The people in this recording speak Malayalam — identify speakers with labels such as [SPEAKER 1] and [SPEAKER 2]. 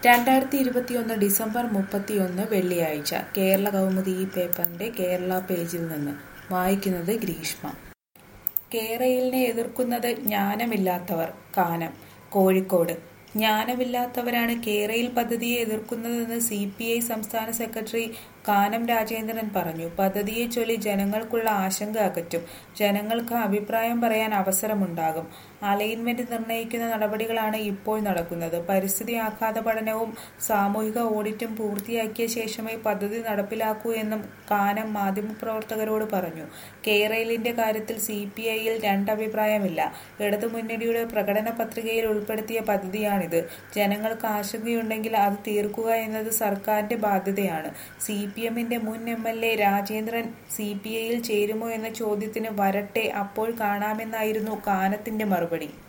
[SPEAKER 1] രണ്ടായിരത്തി ഇരുപത്തിയൊന്ന് ഡിസംബർ മുപ്പത്തിയൊന്ന് വെള്ളിയാഴ്ച കേരള കൗമുദി ഈ പേപ്പറിന്റെ കേരള പേജിൽ നിന്ന് വായിക്കുന്നത് ഗ്രീഷ്മ കേരളിനെ എതിർക്കുന്നത് ജ്ഞാനമില്ലാത്തവർ കാനം കോഴിക്കോട് ജ്ഞാനമില്ലാത്തവരാണ് കേരയിൽ പദ്ധതിയെ എതിർക്കുന്നതെന്ന് സി പി ഐ സംസ്ഥാന സെക്രട്ടറി കാനം രാജേന്ദ്രൻ പറഞ്ഞു പദ്ധതിയെ ചൊല്ലി ജനങ്ങൾക്കുള്ള ആശങ്ക അകറ്റും ജനങ്ങൾക്ക് അഭിപ്രായം പറയാൻ അവസരമുണ്ടാകും അലൈൻമെന്റ് നിർണ്ണയിക്കുന്ന നടപടികളാണ് ഇപ്പോൾ നടക്കുന്നത് പരിസ്ഥിതി ആഘാത പഠനവും സാമൂഹിക ഓഡിറ്റും പൂർത്തിയാക്കിയ ശേഷമേ പദ്ധതി നടപ്പിലാക്കൂ എന്നും കാനം മാധ്യമപ്രവർത്തകരോട് പറഞ്ഞു കേരളിന്റെ കാര്യത്തിൽ സി പി ഐയിൽ രണ്ടഭിപ്രായമില്ല ഇടതുമുന്നണിയുടെ പ്രകടന പത്രികയിൽ ഉൾപ്പെടുത്തിയ പദ്ധതിയാണിത് ജനങ്ങൾക്ക് ആശങ്കയുണ്ടെങ്കിൽ അത് തീർക്കുക എന്നത് സർക്കാരിന്റെ ബാധ്യതയാണ് സി പി എമ്മിന്റെ മുൻ M L A Rajendran C P ഐയിൽ ചേരുമോ എന്ന ചോദ്യത്തിന് വരട്ടെ അപ്പോൾ കാണാമെന്നായിരുന്നു കാനത്തിന്റെ മറുപടി